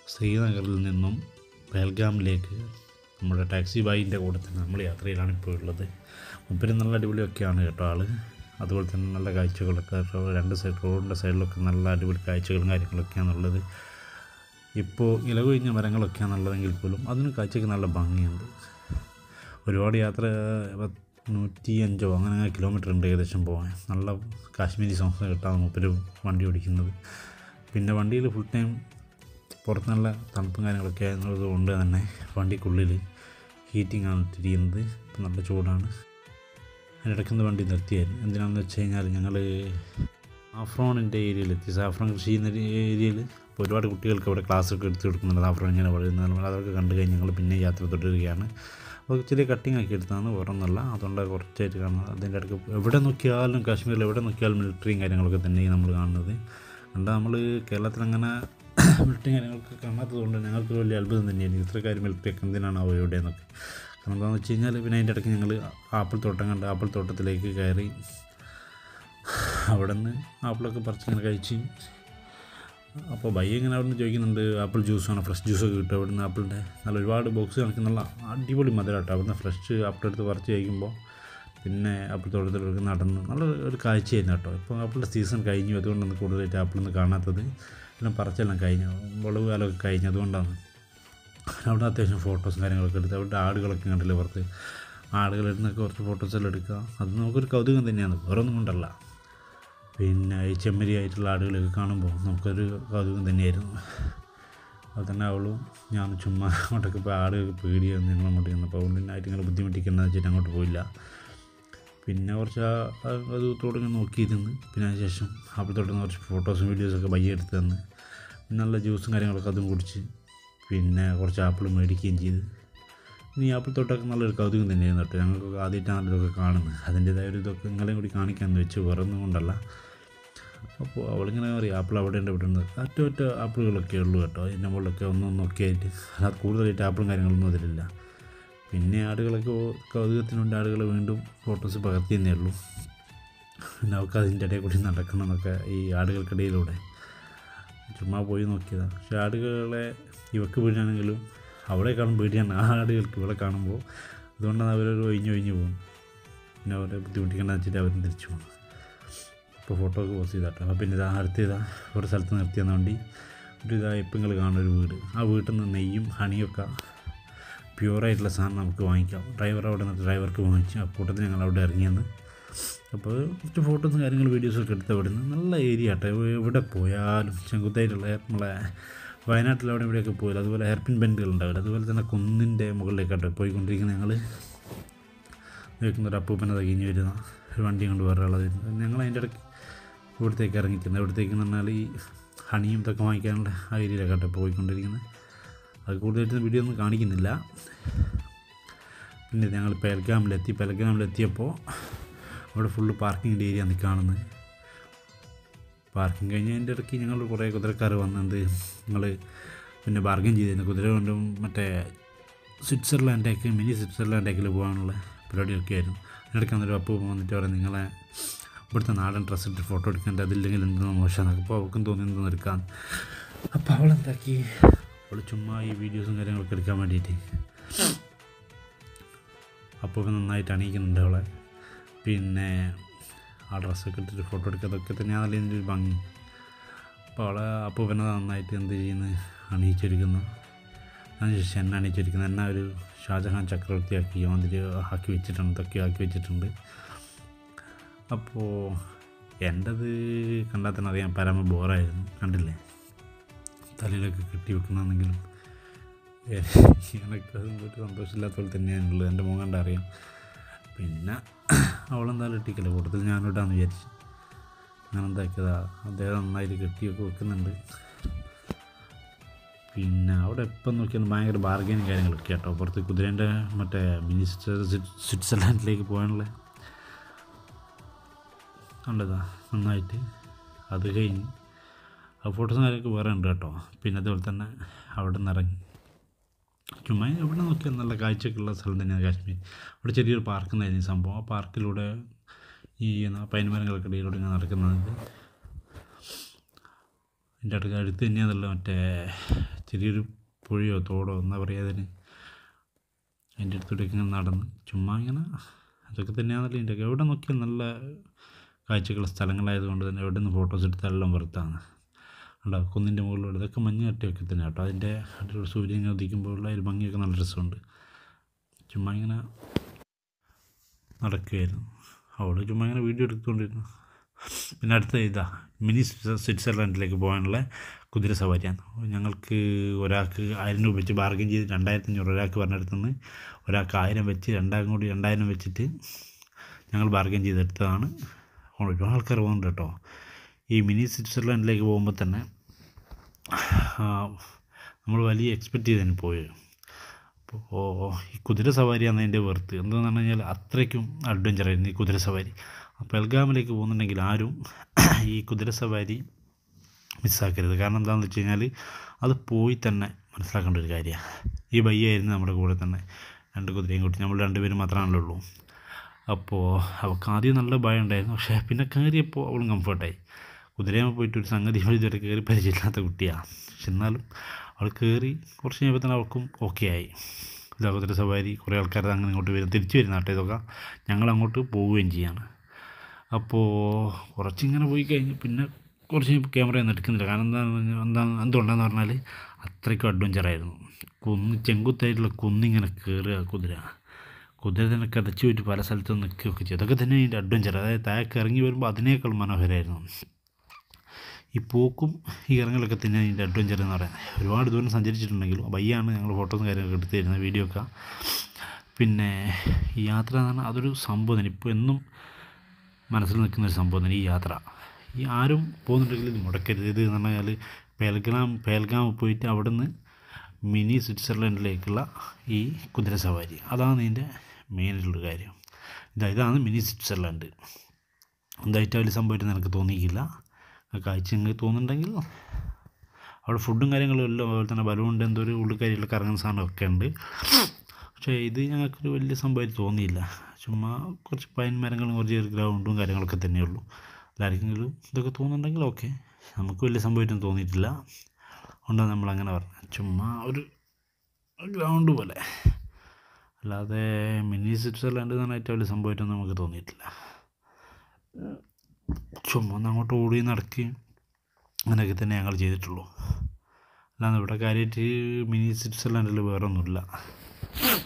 ശ്രീനഗറിൽ നിന്നും പേൽഗാമിലേക്ക് നമ്മുടെ ടാക്സി ബായിൻ്റെ കൂടെ തന്നെ നമ്മൾ യാത്രയിലാണ് ഇപ്പോൾ ഉള്ളത് മുപ്പര് നല്ല അടിപൊളിയൊക്കെയാണ് കേട്ടോ ആള് അതുപോലെ തന്നെ നല്ല കാഴ്ചകളൊക്കെ റോ- രണ്ട് സൈഡ് റോഡിൻ്റെ സൈഡിലൊക്കെ നല്ല അടിപൊളി കാഴ്ചകളും കാര്യങ്ങളൊക്കെയാണുള്ളത് ഇപ്പോൾ ഇലകൊഴിഞ്ഞ മരങ്ങളൊക്കെയാണുള്ളതെങ്കിൽ പോലും അതിന് കാഴ്ചയ്ക്ക് നല്ല ഭംഗിയുണ്ട് ഒരുപാട് യാത്ര പത്ത് നൂറ്റി അഞ്ചോ അങ്ങനെ കിലോമീറ്റർ ഉണ്ട് ഏകദേശം പോകാൻ നല്ല കാശ്മീരി സോങ്സ് കേട്ടാണ് മൂപ്പര് വണ്ടി ഓടിക്കുന്നത് പിന്നെ വണ്ടിയിൽ ഫുൾ ടൈം പുറത്ത് നല്ല തണുപ്പും കാര്യങ്ങളൊക്കെ ആയിരുന്നത് കൊണ്ട് തന്നെ വണ്ടിക്കുള്ളിൽ ഹീറ്റിംഗ് ആണ് ഇട്ടിരിക്കുന്നത് ഇപ്പം നല്ല ചൂടാണ് അതിനിടയ്ക്കുന്ന വണ്ടി നിർത്തിയായിരുന്നു എന്തിനാണെന്ന് വെച്ച് കഴിഞ്ഞാൽ ഞങ്ങൾ സാഫ്രോണിൻ്റെ ഏരിയയിലെത്തി സാഫ്രോൺ കൃഷി ചെയ്യുന്ന ഒരു ഏരിയയിൽ ഇപ്പോൾ ഒരുപാട് കുട്ടികൾക്ക് അവിടെ ക്ലാസ് ഒക്കെ എടുത്ത് കൊടുക്കുന്നുണ്ട് സാഫ്രോൺ ഇങ്ങനെ പറയുന്നത് അതൊക്കെ കണ്ടു കഴിഞ്ഞ് ഞങ്ങൾ പിന്നെ യാത്ര തുടരുകയാണ് അപ്പോൾ ചെറിയ കട്ടിങ് ആക്കി എടുത്താണ് വേറൊന്നല്ല അതുകൊണ്ട് കുറച്ചായിട്ട് കാണുന്നത് അതിൻ്റെ ഇടയ്ക്ക് എവിടെ നോക്കിയാലും കാശ്മീരിൽ എവിടെ നോക്കിയാലും മിലിറ്ററിയും കാര്യങ്ങളൊക്കെ തന്നെയാണ് നമ്മൾ കാണുന്നത് കണ്ടാൽ നമ്മൾ കേരളത്തിൽ അങ്ങനെ മിലിറ്ററി കാര്യങ്ങളൊക്കെ കാണാത്തത് കൊണ്ട് ഞങ്ങൾക്ക് വലിയ അത്ഭുതം തന്നെയാണ് ഇത്രക്കാർ മിലിറ്ററി ഒക്കെ എന്തിനാണാവോ എവിടെയെന്നൊക്കെ കാരണം എന്താണെന്ന് വെച്ച് കഴിഞ്ഞാൽ പിന്നെ അതിൻ്റെ ഇടയ്ക്ക് ഞങ്ങൾ ആപ്പിൾ തോട്ടം കണ്ട് ആപ്പിൾ തോട്ടത്തിലേക്ക് കയറി അവിടെ നിന്ന് ആപ്പിളൊക്കെ പറിച്ചിങ്ങനെ കഴിച്ച് അപ്പോൾ ബയ്യ ഇങ്ങനെ അവിടെ നിന്ന് ചോദിക്കുന്നുണ്ട് ആപ്പിൾ ജ്യൂസാണ് ഫ്രഷ് ജ്യൂസൊക്കെ കിട്ടും അവിടെ നിന്ന് ആപ്പിളിൻ്റെ നല്ല ഒരുപാട് ബോക്സ് കണക്ക് നല്ല അടിപൊളി മധുരം കേട്ടോ അവിടെ നിന്ന് ഫ്രഷ് ആപ്പിൾ എടുത്ത് പറിച്ച് കഴിക്കുമ്പോൾ പിന്നെ ആപ്പിൾ തോട്ടത്തിലൊക്കെ നടന്ന് നല്ല ഒരു കാഴ്ചയായിരുന്നു കേട്ടോ ഇപ്പോൾ ആപ്പിളിൻ്റെ സീസൺ കഴിഞ്ഞു അതുകൊണ്ടാണ് കൂടുതലായിട്ട് ആപ്പിളൊന്നും കാണാത്തത് എല്ലാം പറിച്ചെല്ലാം കഴിഞ്ഞു വിളവ് കാലമൊക്കെ കഴിഞ്ഞു അതുകൊണ്ടാണ് അവിടെ അത്യാവശ്യം ഫോട്ടോസും കാര്യങ്ങളൊക്കെ എടുത്ത് അവിടെ ആടുകളൊക്കെ കണ്ടില്ലേ പുറത്ത് ആടുകളിൽ നിന്നൊക്കെ കുറച്ച് ഫോട്ടോസെല്ലാം എടുക്കുക അത് നമുക്കൊരു കൗതുകം തന്നെയാണ് വേറെ ഒന്നും കൊണ്ടല്ല പിന്നെ ഈ ചെമ്മരിയായിട്ടുള്ള ആടുകളൊക്കെ കാണുമ്പോൾ നമുക്കൊരു കൗതുകം തന്നെയായിരുന്നു അത് തന്നെ അവളും ഞാൻ ചുമ്മാ അങ്ങോട്ടൊക്കെ പോയി ആടുകൾക്ക് പേടിയായിരുന്നു ഞങ്ങൾ അങ്ങോട്ട് ചെന്നപ്പോൾ അതുകൊണ്ട് തന്നെ ആയിട്ട് നിങ്ങൾ ബുദ്ധിമുട്ടിക്കണ്ടെന്ന് വെച്ചിട്ട് അങ്ങോട്ട് പോയില്ല പിന്നെ കുറച്ച് ആ- ആ- അത് തുടങ്ങി നോക്കിയിരുന്നു പിന്നെ അതിന് ശേഷം ആപ്പിൾ തൊട്ടുന്ന കുറച്ച് ഫോട്ടോസും വീഡിയോസൊക്കെ ബയ്യ എടുത്ത് തന്ന് പിന്നെ നല്ല ജ്യൂസും കാര്യങ്ങളൊക്കെ അതും കുടിച്ച് പിന്നെ കുറച്ച് ആപ്പിൾ മേടിക്കുകയും ചെയ്ത് ഇനി ആപ്പിൾ തോട്ടമൊക്കെ നല്ലൊരു കൗതുകം തന്നെയായിരുന്നു കേട്ടോ ഞങ്ങൾക്ക് ആദ്യമായിട്ടാണ് ഇതൊക്കെ കാണുന്നത് അതിൻ്റേതായ ഒരു ഇതൊക്കെ നിങ്ങളെയും കൂടി കാണിക്കാമെന്ന് വെച്ച് വേറെ ഒന്നും കൊണ്ടല്ല അപ്പോൾ അവളിങ്ങനെ പറയും ആപ്പിൾ അവിടെ ഉണ്ട് ഇവിടെ ഉണ്ട് ഒറ്റ ഒറ്റ ആപ്പിളുകളൊക്കെ ഉള്ളൂ കേട്ടോ അതിൻ്റെ മുകളിലൊക്കെ ഒന്നൊന്നൊക്കെ ആയിട്ട് അല്ലാതെ കൂടുതലായിട്ട് ആപ്പിളും കാര്യങ്ങളൊന്നും അതിലില്ല പിന്നെ ആടുകളൊക്കെ ഓ- കൗതുകത്തിനുണ്ട് ആടുകൾ വീണ്ടും ഫോട്ടോസ് പകർത്തിയെന്നേ ഉള്ളൂ പിന്നെ അവൾക്ക് അതിൻ്റെ ഇടയിൽ കൂടി നടക്കണം എന്നൊക്കെ ഈ ആടുകൾക്കിടയിലൂടെ ചുമ്മാ പോയി നോക്കിയതാണ് പക്ഷെ ആടുകളെ ഇവക്ക് പേടിയാണെങ്കിലും അവളെ കാണും പേടിയാണ് ആ ആടുകൾക്ക് ഇവളെ കാണുമ്പോൾ അതുകൊണ്ടാണ് അവരൊരു ഒഴിഞ്ഞ് ഒഴിഞ്ഞ് പോകും പിന്നെ അവരെ ബുദ്ധിമുട്ടിക്കേണ്ടെന്ന് വെച്ചിട്ട് അവരും തിരിച്ചു പോകും ഇപ്പോൾ ഫോട്ടോ ഒക്കെ പോസ്റ്റ് ചെയ്താട്ടോ അപ്പോൾ പിന്നെ ഇതാ അടുത്ത ഇതാ ഒരു സ്ഥലത്ത് നിർത്തിയെന്ന വണ്ടി ഒരു ഇതാ ഇപ്പം നിങ്ങൾ കാണുന്ന ഒരു വീട് ആ വീട്ടിൽ നിന്ന് നെയ്യും ഹണിയൊക്കെ പ്യുവറായിട്ടുള്ള സാധനം നമുക്ക് വാങ്ങിക്കാം ഡ്രൈവർ അവിടെ നിന്ന് ഡ്രൈവർക്ക് വാങ്ങിച്ചു ആ കൂട്ടത്തിൽ ഞങ്ങൾ അവിടെ ഇറങ്ങിയെന്ന് അപ്പോൾ കുറച്ച് ഫോട്ടോസും കാര്യങ്ങളും വീഡിയോസൊക്കെ എടുത്ത് അവിടെ നിന്ന് നല്ല ഏരിയ ആട്ടെ എവിടെ പോയാലും ചെങ്കുത്തായിട്ടുള്ള നമ്മളെ വയനാട്ടിൽ അവിടെ ഇവിടെയൊക്കെ പോയാലും അതുപോലെ ഹെയർപിൻ ബെൻഡുകൾ ഉണ്ടാവില്ല അതുപോലെ തന്നെ കുന്നിൻ്റെ മുകളിലേക്കാട്ടോ പോയിക്കൊണ്ടിരിക്കുന്ന ഞങ്ങൾ നിൽക്കുന്ന ഒരു അപ്പൂപ്പനെ തകിഞ്ഞ് വരുന്ന ഒരു വണ്ടി കൊണ്ട് വേറെ ആളത് വരുന്നത് ഞങ്ങൾ അതിൻ്റെ ഇടയ്ക്ക് ഇവിടത്തേക്ക് ഇറങ്ങിക്കുന്നത് ഇവിടത്തേക്ക് എന്ന് പറഞ്ഞാൽ ഈ ഹണിയും ഇതൊക്കെ വാങ്ങിക്കാനുള്ള ആ ഏരിയയിലേക്കാട്ടോ പോയിക്കൊണ്ടിരിക്കുന്നത് അത് കൂടുതലായിട്ട് വീഡിയോ ഒന്നും കാണിക്കുന്നില്ല പിന്നെ ഞങ്ങൾ പെൽഗാമിലെത്തി പെൽഗാമിലെത്തിയപ്പോൾ അവിടെ ഫുള്ള് പാർക്കിങ്ങിൻ്റെ ഏരിയ ആണ് കാണുന്നത് പാർക്കിംഗ് കഴിഞ്ഞ് അതിൻ്റെ ഇടയ്ക്ക് ഞങ്ങൾ കുറേ കുതിരക്കാർ വന്നത് ഞങ്ങൾ പിന്നെ ബാർഗൻ ചെയ്തിരുന്നു കുതിര കൊണ്ടും മറ്റേ സ്വിറ്റ്സർലാൻഡേക്ക് മിനി സ്വിറ്റ്സർലാൻഡേക്കിൽ പോകാനുള്ള പരിപാടിയൊക്കെ ആയിരുന്നു അതിനിടയ്ക്ക് അന്നൊരു അപ്പൂ വന്നിട്ട് പറയാം നിങ്ങളെ ഇവിടുത്തെ നാടൻ ഡ്രസ്സ് ഇട്ട് ഫോട്ടോ എടുക്കേണ്ട അതില്ലെങ്കിൽ എന്തെന്ന് മോശമാണ് അപ്പോൾ അവൾക്കും തോന്നി എന്തെന്ന് എടുക്കാൻ അപ്പോൾ അവളെന്താക്കി അവൾ ചുമ്മാ ഈ വീഡിയോസും കാര്യങ്ങളൊക്കെ എടുക്കാൻ വേണ്ടിയിട്ട് അപ്പോൾ നന്നായിട്ട് അണിയിക്കുന്നുണ്ട് അവളെ പിന്നെ ആ ഡ്രസ്സൊക്കെ ഇട്ടിട്ട് ഫോട്ടോ എടുക്കാതൊക്കെ തന്നെയാണല്ലോ ഇതിൻ്റെ ഒരു ഭംഗി അപ്പോൾ അവളെ അപ്പൂപ്പനെ നന്നായിട്ട് എന്ത് ചെയ്യുന്നു അണിയിച്ചൊരുക്കുന്നു അതിനുശേഷം എന്നെ അണിയിച്ചൊരുക്കുന്നു എന്നെ ഒരു ഷാജഹാൻ ചക്രവർത്തി ആക്കി അതിൽ ആക്കി വെച്ചിട്ടുണ്ട് ഇതൊക്കെ ആക്കി വെച്ചിട്ടുണ്ട് അപ്പോൾ എൻ്റെത് കണ്ടാൽ തന്നെ അറിയാം പരമ ബോറായിരുന്നു കണ്ടില്ലേ തലയിലൊക്കെ കെട്ടി വെക്കുന്നതാണെങ്കിലും എനിക്ക് അതും ഒരു സന്തോഷമില്ലാത്ത പോലെ തന്നെയാണുള്ളത് എൻ്റെ മുഖം കണ്ടാൽ അറിയാം പിന്നെ അവളെന്തായാലും ഇട്ടിക്കില്ല കൂട്ടത്തിൽ ഞാനിടാന്ന് വിചാരിച്ചു ഞാൻ എന്താക്കിയതാ അദ്ദേഹം നന്നായിട്ട് കെട്ടിയൊക്കെ വെക്കുന്നുണ്ട് പിന്നെ അവിടെ എപ്പം നോക്കിയാലും ഭയങ്കര ബാർഗൈനും കാര്യങ്ങളൊക്കെ കേട്ടോ പുറത്ത് കുതിരേൻ്റെ മറ്റേ മിനിസ്റ്റർ സ്വിറ്റ്സർലാൻഡിലേക്ക് പോകാനുള്ള കണ്ടതാ നന്നായിട്ട് അത് കഴിഞ്ഞ് ആ ഫോട്ടോസും കാര്യമൊക്കെ വേറെ ഉണ്ട് കേട്ടോ പിന്നെ അതുപോലെ തന്നെ അവിടെ നിന്ന് ഇറങ്ങി ചുമ്മാ എവിടെ നോക്കിയാൽ നല്ല കാഴ്ചയൊക്കെയുള്ള സ്ഥലം തന്നെയാണ് കാശ്മീർ അവിടെ ചെറിയൊരു പാർക്ക് ഉണ്ടായിരുന്നു ഈ സംഭവം ആ പാർക്കിലൂടെ ഈ പൈൻമരങ്ങൾക്കിടയിലൂടെ ഇങ്ങനെ നടക്കുന്നത് എൻ്റെ അടുത്ത് അടുത്ത് തന്നെയാണല്ലോ മറ്റേ ചെറിയൊരു പുഴയോ തോടോ എന്താ പറയുക അതിന് അതിൻ്റെ അടുത്തൂടെയൊക്കെ ഇങ്ങനെ നടന്ന് ചുമ്മാ ഇങ്ങനെ അതൊക്കെ തന്നെയാണല്ലോ ഇതിൻ്റെയൊക്കെ എവിടെ നോക്കിയാൽ നല്ല കാഴ്ചകളുള്ള സ്ഥലങ്ങളായതുകൊണ്ട് തന്നെ എവിടെ നിന്ന് ഫോട്ടോസ് എടുത്താലെല്ലാം വെറുത്താണ് ഉണ്ടോ കുന്നിൻ്റെ മുകളിലൂടെ ഇതൊക്കെ മഞ്ഞ് കട്ടിയൊക്കെ തന്നെ കേട്ടോ അതിൻ്റെ അടിയിലൂടെ സൂര്യൻ ഇങ്ങനെ ഉദിക്കുമ്പോഴുള്ള ഒരു ഭംഗിയൊക്കെ നല്ല രസമുണ്ട് ചുമ്മാ ഇങ്ങനെ നടക്കുകയായിരുന്നു അവിടെ ചുമ്മാ ഇങ്ങനെ വീഡിയോ എടുത്തുകൊണ്ടിരുന്നു പിന്നെ അടുത്ത ഇതാ മിനി സ്വിറ്റ്സ- സ്വിറ്റ്സർലൻഡിലേക്ക് പോകാനുള്ള കുതിര സവാരിയാണ് ഞങ്ങൾക്ക് ഒരാൾക്ക് ആയിരം രൂപ വെച്ച് ബാർഗൻ ചെയ്ത് രണ്ടായിരത്തി അഞ്ഞൂറ് ഒരാൾക്ക് പറഞ്ഞെടുത്തുനിന്ന് ഒരാൾക്ക് ആയിരം വെച്ച് രണ്ടാൾക്കും കൂടി രണ്ടായിരം വെച്ചിട്ട് ഞങ്ങൾ ബാർഗൻ ചെയ്തെടുത്തതാണ് ഒരുപാട് ആൾക്കാർ പോകുന്നുണ്ട് കേട്ടോ ഈ മിനി സ്വിറ്റ്സർലൻഡിലേക്ക് പോകുമ്പോൾ തന്നെ നമ്മൾ വലിയ എക്സ്പെക്റ്റ് ചെയ്തതിന് പോയത് അപ്പോൾ ഈ കുതിര സവാരിയാണ് അതിൻ്റെ വെറുത്ത് എന്താണെന്ന് പറഞ്ഞു കഴിഞ്ഞാൽ അത്രയ്ക്കും അഡ്വഞ്ചർ ആയിരുന്നു ഈ കുതിര സവാരി അപ്പോൾ എൽഗാമിലേക്ക് പോകുന്നുണ്ടെങ്കിൽ ആരും ഈ കുതിര സവാരി മിസ്സാക്കരുത് കാരണം എന്താണെന്ന് വെച്ച് കഴിഞ്ഞാൽ അത് പോയി തന്നെ മനസ്സിലാക്കേണ്ട ഒരു കാര്യമാണ് ഈ ബയ്യായിരുന്നു നമ്മുടെ കൂടെ തന്നെ രണ്ട് കുതിരയും കൂട്ടി നമ്മൾ രണ്ടുപേരും മാത്രമാണല്ലോ ഉള്ളൂ അപ്പോൾ അവൾക്ക് ആദ്യം നല്ല ഭയം ഉണ്ടായിരുന്നു പക്ഷേ പിന്നെ കയറിയപ്പോൾ അവളും കംഫർട്ടായി കുതിരയിൽ പോയിട്ട് ഒരു സംഗതി അവൾ ഇതുവരെ കയറി പരിചയമില്ലാത്ത കുട്ടിയാണ് പക്ഷെ എന്നാലും അവൾ കയറി കുറച്ച് കഴിയുമ്പോൾ തന്നെ അവൾക്കും ഓക്കെ ആയി ഇതാ കുതിര സവാരി കുറേ ആൾക്കാർ അങ്ങനെ ഇങ്ങോട്ട് വരും തിരിച്ചു വരുന്ന കേട്ടോ ഇതൊക്കെ ഞങ്ങൾ അങ്ങോട്ട് പോവുകയും ചെയ്യാണ് അപ്പോൾ കുറച്ചിങ്ങനെ പോയി കഴിഞ്ഞ് പിന്നെ കുറച്ച് ക്യാമറ ഒന്നും എടുക്കുന്നില്ല കാരണം എന്താണെന്ന് എന്താ എന്തുകൊണ്ടാന്ന് പറഞ്ഞാൽ അത്രയ്ക്കും അഡ്വഞ്ചറായിരുന്നു കുന്ന് ചെങ്കുത്തായിട്ടുള്ള കുന്നിങ്ങനെ കയറുക കുതിര കുതിര തന്നെ കിതച്ച് പോയിട്ട് പല സ്ഥലത്തും നിൽക്കുകയൊക്കെ ചെയ്തു അതൊക്കെ തന്നെ അതിൻ്റെ അഡ്വഞ്ചർ അതായത് താഴേക്ക് ഇറങ്ങി വരുമ്പോൾ അതിനേക്കാൾ മനോഹരമായിരുന്നു ഈ പോക്കും ഈ ഇറങ്ങലൊക്കെ തന്നെ അതിൻ്റെ അഡ്വഞ്ചർ എന്ന് പറയുന്നത് ഒരുപാട് ദൂരം സഞ്ചരിച്ചിട്ടുണ്ടെങ്കിലും വയ്യാണ് ഞങ്ങൾ ഫോട്ടോസും കാര്യങ്ങളൊക്കെ എടുത്ത് തരുന്നത് വീഡിയോ ഒക്കെ പിന്നെ ഈ യാത്ര എന്ന് പറഞ്ഞാൽ അതൊരു സംഭവം തന്നെ ഇപ്പോൾ എന്നും മനസ്സിൽ നിൽക്കുന്ന ഒരു സംഭവം തന്നെ ഈ യാത്ര ഈ ആരും പോകുന്നുണ്ടെങ്കിൽ ഇത് മുടക്കരുത് ഇത് എന്ന് പറഞ്ഞാൽ പേൽഗ്രാം പേൽഗാം പോയിട്ട് അവിടുന്ന് മിനി സ്വിറ്റ്സർലൻഡിലേക്കുള്ള ഈ കുതിര സവാരി അതാണ് ഇതിൻ്റെ മെയിനായിട്ടുള്ള കാര്യം ഇതാ ഇതാണ് മിനി സ്വിറ്റ്സർലൻഡ് എന്തായിട്ട് വലിയ സംഭവമായിട്ട് എനിക്ക് തോന്നിയില്ല കാഴ്ച നിങ്ങൾക്ക് തോന്നുന്നുണ്ടെങ്കിൽ അവിടെ ഫുഡും കാര്യങ്ങളും എല്ലാം അതുപോലെ തന്നെ ബലൂണിൻ്റെ എന്തോ ഒരു ഉള്ളിക്കാരിയുള്ള കറങ്ങുന്ന സാധനമൊക്കെ ഉണ്ട് പക്ഷേ ഇത് ഞങ്ങൾക്കൊരു വലിയ സംഭവമായിട്ട് തോന്നിയില്ല ചുമ്മാ കുറച്ച് പൈൻ മരങ്ങളും കുറച്ച് ഗ്രൗണ്ടും കാര്യങ്ങളൊക്കെ തന്നെയുള്ളൂ ആർക്കെങ്കിലും ഇതൊക്കെ തോന്നുന്നുണ്ടെങ്കിൽ ഓക്കെ നമുക്ക് വലിയ സംഭവമായിട്ടൊന്നും തോന്നിയിട്ടില്ല അതുകൊണ്ടാണ് നമ്മളങ്ങനെ പറഞ്ഞത് ചുമ്മാ ഒരു ഗ്രൗണ്ട് പോലെ അല്ലാതെ മിനി സ്വിറ്റ്സർലാൻഡ് എന്നായിട്ട് വലിയ സംഭവമായിട്ടൊന്നും നമുക്ക് തോന്നിയിട്ടില്ല ചുമ്മാ ഒന്ന് അങ്ങോട്ട് ഓടി നടക്കുകയും അങ്ങനെയൊക്കെ തന്നെ ഞങ്ങൾ ചെയ്തിട്ടുള്ളൂ അല്ലാതെ ഇവിടെ കാര്യമായിട്ട് മിനി സ്വിറ്റ്സർലാൻഡിൽ വേറെ ഒന്നുമില്ല